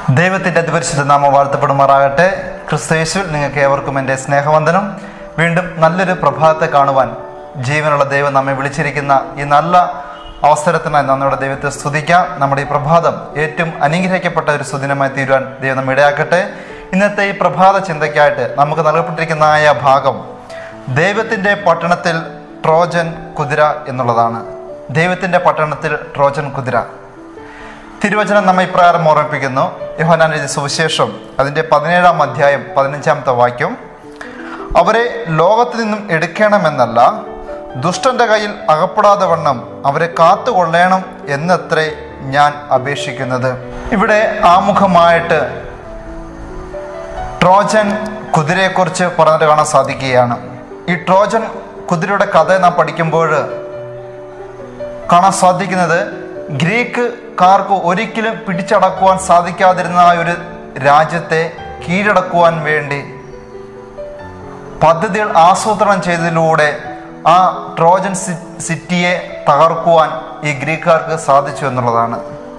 ദൈവത്തിൻ്റെ അതിപരിശുദ്ധ നാമം വാഴ്ത്തപ്പെടുമാറാകട്ടെ ക്രിസ്തയേശുവിൽ നിങ്ങൾക്ക് ഏവർക്കും എൻ്റെ സ്നേഹവന്ദനം വീണ്ടും നല്ലൊരു പ്രഭാതത്തെ കാണുവാൻ ജീവനുള്ള ദൈവം നമ്മെ വിളിച്ചിരിക്കുന്ന ഈ നല്ല അവസരത്തിനായി നമ്മുടെ ദൈവത്തെ സ്തുതിക്കാം നമ്മുടെ ഈ പ്രഭാതം ഏറ്റവും അനുഗ്രഹിക്കപ്പെട്ട ഒരു സുദിനമായി തീരുവാൻ ദൈവം നമ്മെ ഇടയാക്കട്ടെ ഇന്നത്തെ ഈ പ്രഭാത ചിന്തയ്ക്കായിട്ട് നമുക്ക് നൽകപ്പെട്ടിരിക്കുന്ന ആയ ഭാഗം ദൈവത്തിൻ്റെ പട്ടണത്തിൽ ട്രോജൻ കുതിര എന്നുള്ളതാണ് ദൈവത്തിൻ്റെ പട്ടണത്തിൽ ട്രോജൻ കുതിര തിരുവചനം നമ്മെ ഇപ്രകാരം ഓർമ്മിപ്പിക്കുന്നു യോഹനാൻ എഴുതിയ സുവിശേഷം അതിൻ്റെ പതിനേഴാം അധ്യായം പതിനഞ്ചാമത്തെ വാക്യം അവരെ ലോകത്തു നിന്നും എടുക്കണമെന്നല്ല ദുഷ്ടന്റെ കയ്യിൽ അകപ്പെടാതെ വണ്ണം അവരെ കാത്തുകൊള്ളണം എന്നത്രേ ഞാൻ അപേക്ഷിക്കുന്നത് ഇവിടെ ആമുഖമായിട്ട് ട്രോജൻ കുതിരയെക്കുറിച്ച് പറഞ്ഞിട്ട് കാണാൻ സാധിക്കുകയാണ് ഈ ട്രോജൻ കുതിരയുടെ കഥ നാം പഠിക്കുമ്പോൾ കാണാൻ സാധിക്കുന്നത് ഗ്രീക്കുകാർക്ക് ഒരിക്കലും പിടിച്ചടക്കുവാൻ സാധിക്കാതിരുന്ന ആ ഒരു രാജ്യത്തെ കീഴടക്കുവാൻ വേണ്ടി പദ്ധതികൾ ആസൂത്രണം ചെയ്തതിലൂടെ ആ ട്രോജൻ സി- സിറ്റിയെ തകർക്കുവാൻ ഈ ഗ്രീക്കുകാർക്ക് സാധിച്ചു എന്നുള്ളതാണ്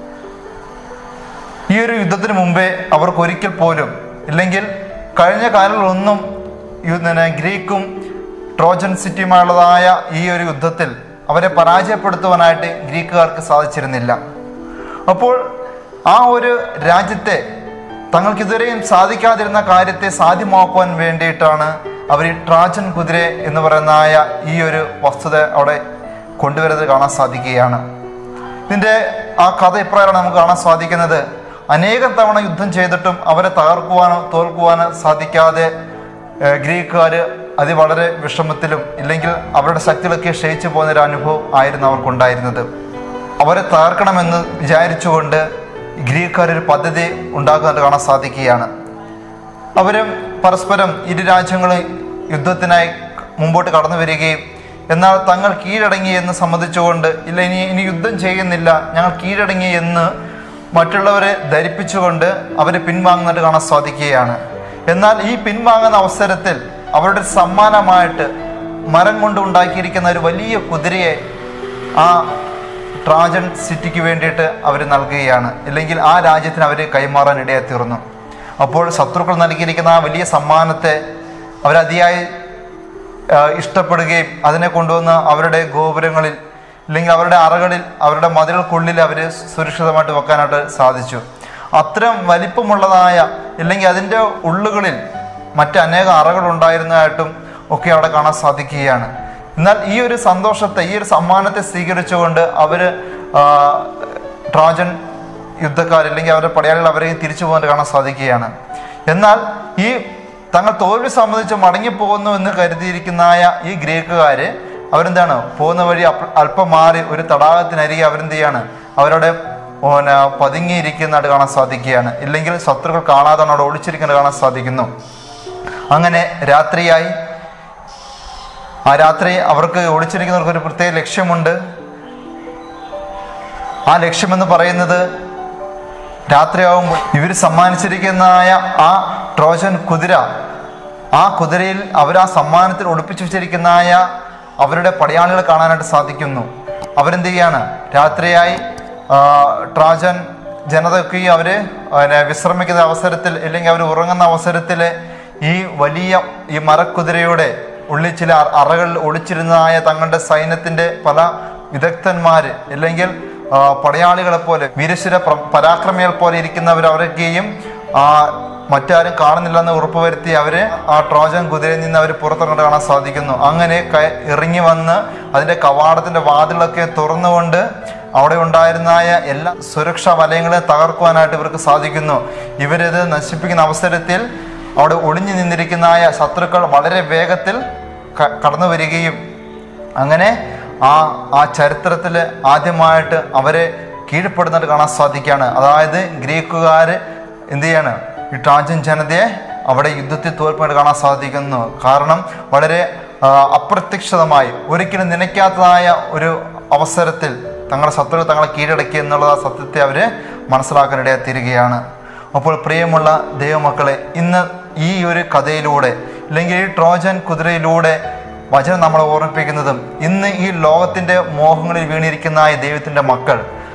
ഈ ഒരു യുദ്ധത്തിന് മുമ്പേ അവർക്ക് ഒരിക്കൽ പോലും ഇല്ലെങ്കിൽ കഴിഞ്ഞ കാലങ്ങളിലൊന്നും യു- പിന്നെ ഗ്രീക്കും ട്രോജൻ സിറ്റിയുമായുള്ളതായ ഈ ഒരു യുദ്ധത്തിൽ അവരെ പരാജയപ്പെടുത്തുവാനായിട്ട് ഗ്രീക്കുകാർക്ക് സാധിച്ചിരുന്നില്ല അപ്പോൾ ആ ഒരു രാജ്യത്തെ തങ്ങൾക്ക് ഇതുവരെയും സാധിക്കാതിരുന്ന കാര്യത്തെ സാധ്യമാക്കുവാൻ വേണ്ടിയിട്ടാണ് അവർ ഈ ട്രാജൻ കുതിര എന്ന് പറയുന്നതായ ഈ ഒരു വസ്തുത അവിടെ കൊണ്ടുവരുന്നത് കാണാൻ സാധിക്കുകയാണ് ഇതിൻ്റെ ആ കഥ ഇപ്രകാരമാണ് നമുക്ക് കാണാൻ സാധിക്കുന്നത് അനേകം തവണ യുദ്ധം ചെയ്തിട്ടും അവരെ തകർക്കുവാനോ തോൽക്കുവാനോ സാധിക്കാതെ ഏഹ്, ഗ്രീക്കുകാർ അത് വളരെ വിഷമത്തിലും ഇല്ലെങ്കിൽ അവരുടെ ശക്തികളൊക്കെ ക്ഷയിച്ചു പോകുന്ന ഒരു അനുഭവം ആയിരുന്നു അവർക്കുണ്ടായിരുന്നത് അവരെ തകർക്കണമെന്ന് വിചാരിച്ചുകൊണ്ട് ഗ്രീക്കുകാർ ഒരു പദ്ധതി ഉണ്ടാക്കുന്നത് കാണാൻ സാധിക്കുകയാണ് അവരും പരസ്പരം ഇരു രാജ്യങ്ങളും യുദ്ധത്തിനായി മുമ്പോട്ട് കടന്നു വരികയും എന്നാൽ തങ്ങൾ കീഴടങ്ങി എന്ന് സമ്മതിച്ചുകൊണ്ട് ഇല്ല ഇനി ഇനി യുദ്ധം ചെയ്യുന്നില്ല ഞങ്ങൾ കീഴടങ്ങി എന്ന് മറ്റുള്ളവരെ ധരിപ്പിച്ചുകൊണ്ട് അവർ പിൻവാങ്ങുന്നത് കാണാൻ സാധിക്കുകയാണ് എന്നാൽ ഈ പിൻവാങ്ങുന്ന അവസരത്തിൽ അവരുടെ സമ്മാനമായിട്ട് മരം കൊണ്ട് ഉണ്ടാക്കിയിരിക്കുന്ന ഒരു വലിയ കുതിരയെ ആ ട്രാജൻ സിറ്റിക്ക് വേണ്ടിയിട്ട് അവർ നൽകുകയാണ് ഇല്ലെങ്കിൽ ആ രാജ്യത്തിന് അവർ കൈമാറാൻ ഇടയായി തീർന്നു അപ്പോൾ ശത്രുക്കൾ നൽകിയിരിക്കുന്ന ആ വലിയ സമ്മാനത്തെ അവരതിയായി ആ, ഇഷ്ടപ്പെടുകയും അതിനെ കൊണ്ടുവന്ന് അവരുടെ ഗോപുരങ്ങളിൽ അല്ലെങ്കിൽ അവരുടെ അറകളിൽ അവരുടെ മതിലുകൾക്കുള്ളിൽ അവർ സുരക്ഷിതമായിട്ട് വെക്കാനായിട്ട് സാധിച്ചു അത്തരം വലിപ്പമുള്ളതായ ഇല്ലെങ്കിൽ അതിൻ്റെ ഉള്ളുകളിൽ മറ്റ് അനേകം അറകൾ ഉണ്ടായിരുന്നതായിട്ടും ഒക്കെ അവിടെ കാണാൻ സാധിക്കുകയാണ് എന്നാൽ ഈ ഒരു സന്തോഷത്തെ ഈ ഒരു സമ്മാനത്തെ സ്വീകരിച്ചുകൊണ്ട് അവർ ട്രാജൻ യുദ്ധക്കാർ അല്ലെങ്കിൽ അവരുടെ പടയാളികൾ അവരെയും തിരിച്ചു പോകാൻ കാണാൻ സാധിക്കുകയാണ് എന്നാൽ ഈ തങ്ങൾ തോൽവി സംബന്ധിച്ച് മടങ്ങിപ്പോകുന്നു എന്ന് കരുതിയിരിക്കുന്നതായ ഈ ഗ്രേക്കുകാര് അവരെന്താണ് പോകുന്ന വഴി അപ്പ- അല്പം മാറി ഒരു തടാകത്തിനരികെ അവരെന്ത് ചെയ്യാണ് അവരുടെ ഓന പതുങ്ങിയിരിക്കുന്നതായിട്ട് കാണാൻ സാധിക്കുകയാണ് ഇല്ലെങ്കിൽ ശത്രുക്കൾ കാണാതെ അവിടെ ഒളിച്ചിരിക്കുന്നത് കാണാൻ സാധിക്കുന്നു അങ്ങനെ രാത്രിയായി ആ രാത്രി അവർക്ക് ഒളിച്ചിരിക്കുന്നവർക്ക് ഒരു പ്രത്യേക ലക്ഷ്യമുണ്ട് ആ ലക്ഷ്യമെന്ന് പറയുന്നത് രാത്രിയാവുമ്പോൾ ഇവർ സമ്മാനിച്ചിരിക്കുന്നതായ ആ ട്രോജൻ കുതിര ആ കുതിരയിൽ അവർ ആ സമ്മാനത്തിൽ ഒളിപ്പിച്ചു വെച്ചിരിക്കുന്നതായ അവരുടെ പടയാളികളെ കാണാനായിട്ട് സാധിക്കുന്നു അവരെന്ത് ചെയ്യാണ് രാത്രിയായി ആ, ട്രാജൻ ജനതയ്ക്ക് അവർ വിശ്രമിക്കുന്ന അവസരത്തിൽ ഇല്ലെങ്കിൽ അവർ ഉറങ്ങുന്ന അവസരത്തിൽ ഈ വലിയ ഈ മരക്കുതിരയുടെ ഉള്ളിൽ ചില അറ- അറകളിൽ ഒളിച്ചിരുന്നതായ തങ്ങളുടെ സൈന്യത്തിന്റെ പല വിദഗ്ധന്മാര് അല്ലെങ്കിൽ ആ, പടയാളികളെ പോലെ വീരശുര പ്ര- പരാക്രമികൾ പോലെ ഇരിക്കുന്നവർ അവരൊക്കെയും ആ മറ്റാരും കാണുന്നില്ലെന്ന് ഉറപ്പുവരുത്തി അവര് ആ ട്രോജൻ കുതിരയിൽ നിന്ന് അവർ പുറത്തിറങ്ങി കാണാൻ സാധിക്കുന്നു അങ്ങനെ ക- ഇറങ്ങി വന്ന് അതിന്റെ കവാടത്തിന്റെ വാതിലൊക്കെ തുറന്നുകൊണ്ട് അവിടെ ഉണ്ടായിരുന്നായ എല്ലാ സുരക്ഷാ വലയങ്ങളെ തകർക്കുവാനായിട്ട് ഇവർക്ക് സാധിക്കുന്നു ഇവരിത് നശിപ്പിക്കുന്ന അവസരത്തിൽ അവിടെ ഒളിഞ്ഞു നിന്നിരിക്കുന്നതായ ശത്രുക്കൾ വളരെ വേഗത്തിൽ ക- കടന്നു വരികയും അങ്ങനെ ആ ആ ചരിത്രത്തിൽ ആദ്യമായിട്ട് അവരെ കീഴ്പ്പെടുന്നത് കാണാൻ സാധിക്കുകയാണ് അതായത് ഗ്രീക്കുകാർ എന്ത് ചെയ്യാണ് ഈ ട്രാൻജൻ ജനതയെ അവിടെ യുദ്ധത്തിൽ തോൽപ്പായിട്ട് കാണാൻ സാധിക്കുന്നു കാരണം വളരെ ആ, അപ്രത്യക്ഷിതമായി ഒരിക്കലും നനയ്ക്കാത്തതായ ഒരു അവസരത്തിൽ തങ്ങളുടെ ശത്രു തങ്ങളെ കീഴടക്കി എന്നുള്ള ആ സത്യത്തെ അവർ മനസ്സിലാക്കാനിടയായി തീരുകയാണ് അപ്പോൾ പ്രിയമുള്ള ദൈവമക്കളെ ഇന്ന് ഈ ഒരു കഥയിലൂടെ അല്ലെങ്കിൽ ഈ ട്രോജൻ കുതിരയിലൂടെ വചനം നമ്മളെ ഓർമ്മിപ്പിക്കുന്നതും ഇന്ന് ഈ ലോകത്തിന്റെ മോഹങ്ങളിൽ വീണിരിക്കുന്ന ഈ ദൈവത്തിന്റെ മക്കൾ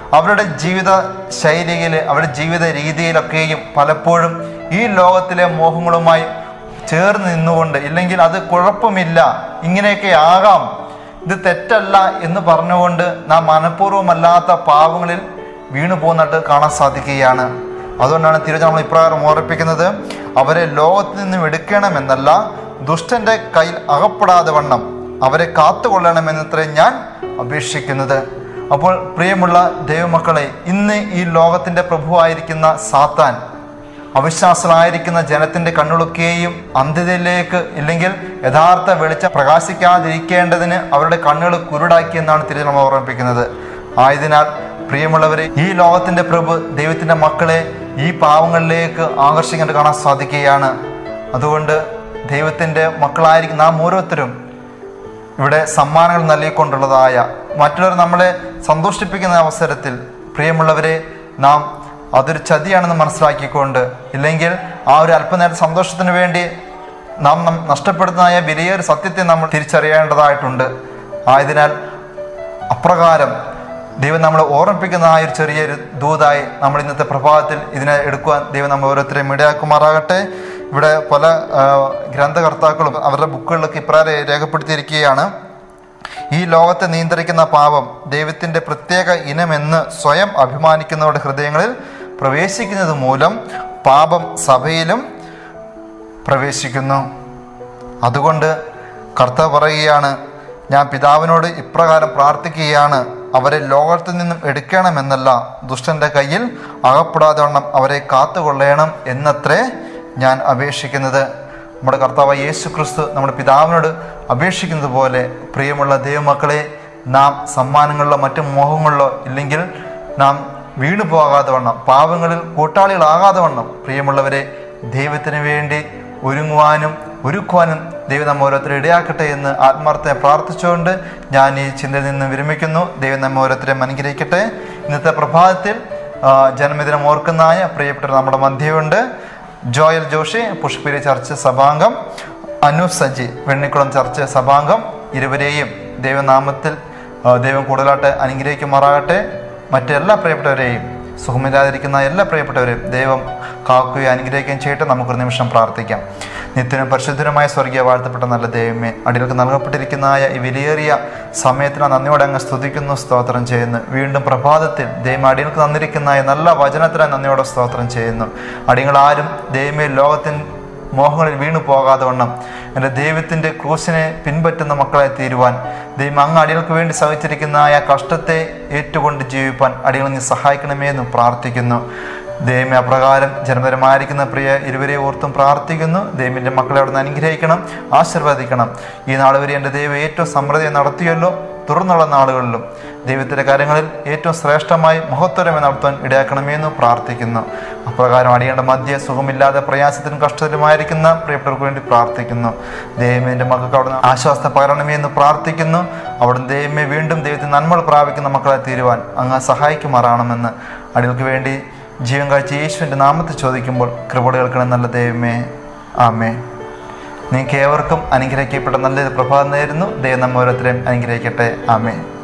അവരുടെ ജീവിത ശൈലിയിൽ അവരുടെ ജീവിത രീതിയിലൊക്കെയും പലപ്പോഴും ഈ ലോകത്തിലെ മോഹങ്ങളുമായി ചേർന്ന് നിന്നുകൊണ്ട് ഇല്ലെങ്കിൽ അത് കുഴപ്പമില്ല ഇങ്ങനെയൊക്കെ ആകാം ഇത് തെറ്റല്ല എന്ന് പറഞ്ഞുകൊണ്ട് നാം മനഃപൂർവ്വമല്ലാത്ത പാവങ്ങളിൽ വീണു പോകുന്നിട്ട് കാണാൻ സാധിക്കുകയാണ് അതുകൊണ്ടാണ് തിരുവചനം നമ്മൾ ഇപ്രകാരം ഓർപ്പിക്കുന്നത് അവരെ ലോകത്തിൽ നിന്നും എടുക്കണമെന്നല്ല ദുഷ്ടന്റെ കയ്യിൽ അകപ്പെടാതെ വണ്ണം അവരെ കാത്തുകൊള്ളണമെന്നത്രേ ഞാൻ അപേക്ഷിക്കുന്നത് അപ്പോൾ പ്രിയമുള്ള ദൈവമക്കളെ ഇന്ന് ഈ ലോകത്തിന്റെ പ്രഭുവായിരിക്കുന്ന സാത്താൻ അവിശ്വാസമായിരിക്കുന്ന ജനത്തിന്റെ കണ്ണുകളൊക്കെയും അന്ത്യതയിലേക്ക് ഇല്ലെങ്കിൽ യഥാർത്ഥ വെളിച്ചം പ്രകാശിക്കാതിരിക്കേണ്ടതിന് അവരുടെ കണ്ണുകൾ കുരുടാക്കി എന്നാണ് തിരുവനന്തപുരം ഓർമ്മിപ്പിക്കുന്നത് ആയതിനാൽ പ്രിയമുള്ളവരെ ഈ ലോകത്തിന്റെ പ്രഭു ദൈവത്തിന്റെ മക്കളെ ഈ പാവങ്ങളിലേക്ക് ആകർഷിക്കാൻ കാണാൻ സാധിക്കുകയാണ് അതുകൊണ്ട് ദൈവത്തിന്റെ മക്കളായിരിക്കും നാം ഓരോരുത്തരും ഇവിടെ സമ്മാനങ്ങൾ നൽകിക്കൊണ്ടുള്ളതായ മറ്റുള്ളവർ നമ്മളെ സന്തോഷിപ്പിക്കുന്ന അവസരത്തിൽ പ്രിയമുള്ളവരെ നാം അതൊരു ചതിയാണെന്ന് മനസ്സിലാക്കിക്കൊണ്ട് ഇല്ലെങ്കിൽ ആ ഒരു അല്പനേര സന്തോഷത്തിന് വേണ്ടി നാം നം- നഷ്ടപ്പെടുന്നതായ വിലയേറെ സത്യത്തെ നമ്മൾ തിരിച്ചറിയേണ്ടതായിട്ടുണ്ട് ആയതിനാൽ അപ്രകാരം ദൈവം നമ്മളെ ഓർമ്മിപ്പിക്കുന്ന ആ ഒരു ചെറിയൊരു ദൂതായി നമ്മൾ ഇന്നത്തെ പ്രഭാതത്തിൽ ഇതിനെ എടുക്കുവാൻ ദൈവം നമ്മൾ ഓരോരുത്തരെയും ഇടയാക്കുമാറാകട്ടെ ഇവിടെ പല ആ, ഗ്രന്ഥകർത്താക്കളും അവരുടെ ബുക്കുകളിലൊക്കെ ഇപ്രകാരം രേഖപ്പെടുത്തിയിരിക്കുകയാണ് ഈ ലോകത്തെ നിയന്ത്രിക്കുന്ന പാപം ദൈവത്തിൻ്റെ പ്രത്യേക ഇനമെന്ന് സ്വയം അഭിമാനിക്കുന്നവരുടെ ഹൃദയങ്ങളിൽ പ്രവേശിക്കുന്നത് മൂലം പാപം സഭയിലും പ്രവേശിക്കുന്നു അതുകൊണ്ട് കർത്താവ് പറയുകയാണ് ഞാൻ പിതാവിനോട് ഇപ്രകാരം പ്രാർത്ഥിക്കുകയാണ് അവരെ ലോകത്തിൽ നിന്നും എടുക്കണമെന്നല്ല ദുഷ്ടന്റെ കയ്യിൽ അകപ്പെടാതെ വണ്ണം അവരെ കാത്തുകൊള്ളണം എന്നത്രേ ഞാൻ അപേക്ഷിക്കുന്നത് നമ്മുടെ കർത്താവ് യേശു ക്രിസ്തു നമ്മുടെ പിതാവിനോട് അപേക്ഷിക്കുന്നത് പോലെ പ്രിയമുള്ള ദൈവമക്കളെ നാം സമ്മാനങ്ങളിലോ മറ്റു മോഹങ്ങളിലോ ഇല്ലെങ്കിൽ നാം വീണു പോകാതെ വണ്ണം പാവങ്ങളിൽ കൂട്ടാളികളാകാതെ വണ്ണം പ്രിയമുള്ളവരെ ദൈവത്തിന് വേണ്ടി ഒരുങ്ങുവാനും ഒരുക്കുവാനും ദൈവം നമ്മെ ഓരോരുത്തരെ ഇടയാക്കട്ടെ എന്ന് ആത്മാർത്ഥത്തെ പ്രാർത്ഥിച്ചുകൊണ്ട് ഞാൻ ഈ ചിന്തയിൽ നിന്ന് വിരമിക്കുന്നു ദൈവം നമ്മെ ഓരോരുത്തരെയും അനുഗ്രഹിക്കട്ടെ ഇന്നത്തെ പ്രഭാതത്തിൽ ആ, ജന്മദിനം ഓർക്കുന്നതായ പ്രിയപ്പെട്ട നമ്മുടെ മധ്യയുണ്ട് ജോയൽ ജോഷി പുഷ്പിരി ചർച്ച് സഭാംഗം അനു സജി വെണ്ണിക്കുളം ചർച്ച് സഭാംഗം ഇരുവരെയും ദൈവനാമത്തിൽ ആ, ദൈവം കൂടുതലായിട്ട് അനുഗ്രഹിക്കുമാറാകട്ടെ മറ്റെല്ലാ പ്രിയപ്പെട്ടവരെയും സുഖമില്ലാതിരിക്കുന്ന എല്ലാ പ്രിയപ്പെട്ടവരെയും ദൈവം കാക്കുകയും അനുഗ്രഹിക്കുകയും ചെയ്യട്ടെ നമുക്കൊരു നിമിഷം പ്രാർത്ഥിക്കാം നിത്യനും പരിശുദ്ധനുമായ സ്വർഗീയ വാഴ്ത്തപ്പെട്ട നല്ല ദൈവമേ അടികൾക്ക് നൽകപ്പെട്ടിരിക്കുന്നതായ ഈ വിലയേറിയ സമയത്തിന് നന്ദിയോടെ അങ്ങ് സ്തുതിക്കുന്നു സ്തോത്രം ചെയ്യുന്നു വീണ്ടും പ്രഭാതത്തിൽ ദൈവം അടികൾക്ക് തന്നിരിക്കുന്ന നല്ല വചനത്തിന് നന്ദിയോടെ സ്തോത്രം ചെയ്യുന്നു അടികൾ ആരും ദൈവമേ ലോകത്തിൻ മോഹങ്ങളിൽ വീണു പോകാതെ വണ്ണം എൻ്റെ ദൈവത്തിൻ്റെ ക്രൂശിനെ പിൻപറ്റുന്ന മക്കളായി തീരുവാൻ ദൈവം അങ്ങ് അടികൾക്ക് വേണ്ടി സഹിച്ചിരിക്കുന്ന ആ കഷ്ടത്തെ ഏറ്റുകൊണ്ട് ജീവിപ്പാൻ അടികൾ നീ സഹായിക്കണമേ എന്ന് പ്രാർത്ഥിക്കുന്നു ദൈവമേ അപ്രകാരം ജന്മപരമായിരിക്കുന്ന പ്രിയ ഇരുവരെ ഓർത്തും പ്രാർത്ഥിക്കുന്നു ദൈവത്തിൻ്റെ മക്കളെ അവിടെ നിന്ന് അനുഗ്രഹിക്കണം ആശീർവദിക്കണം ഈ നാൾ വരെ എൻ്റെ ദൈവം ഏറ്റവും സമൃദ്ധി നടത്തിയല്ലോ തുടർന്നുള്ള നാളുകളിലും ദൈവത്തിൻ്റെ കാര്യങ്ങളിൽ ഏറ്റവും ശ്രേഷ്ഠമായി മഹത്വരമേ നടത്താൻ ഇടയാക്കണമേ എന്ന് പ്രാർത്ഥിക്കുന്നു അപ്രകാരം അടിയേണ്ട മധ്യ സുഖമില്ലാതെ പ്രയാസത്തിനും കഷ്ടത്തിലുമായിരിക്കുന്ന പ്രിയപ്പെട്ടവർക്ക് വേണ്ടി പ്രാർത്ഥിക്കുന്നു ദൈവമേൻ്റെ മക്കൾക്ക് അവിടെ ആശ്വാസം പകരണമേ എന്ന് പ്രാർത്ഥിക്കുന്നു അവിടെ ദൈവമേ വീണ്ടും ദൈവത്തിന് നന്മകൾ പ്രാപിക്കുന്ന മക്കളെ തീരുവാൻ അങ്ങ് സഹായിക്കുമാറാണെന്ന് അടികൾക്ക് വേണ്ടി ജീവൻ കാഴ്ച യേശുവിൻ്റെ നാമത്തിൽ ചോദിക്കുമ്പോൾ കൃപ കേൾക്കണം നല്ല ദൈവമേ ആമേ നിങ്ങൾക്ക് ഏവർക്കും അനുഗ്രഹിക്കപ്പെട്ട നല്ലൊരു പ്രഭാതം നേരുന്നു ദൈവം നമ്മ ഓരോരുത്തരെയും അനുഗ്രഹിക്കട്ടെ ആമേ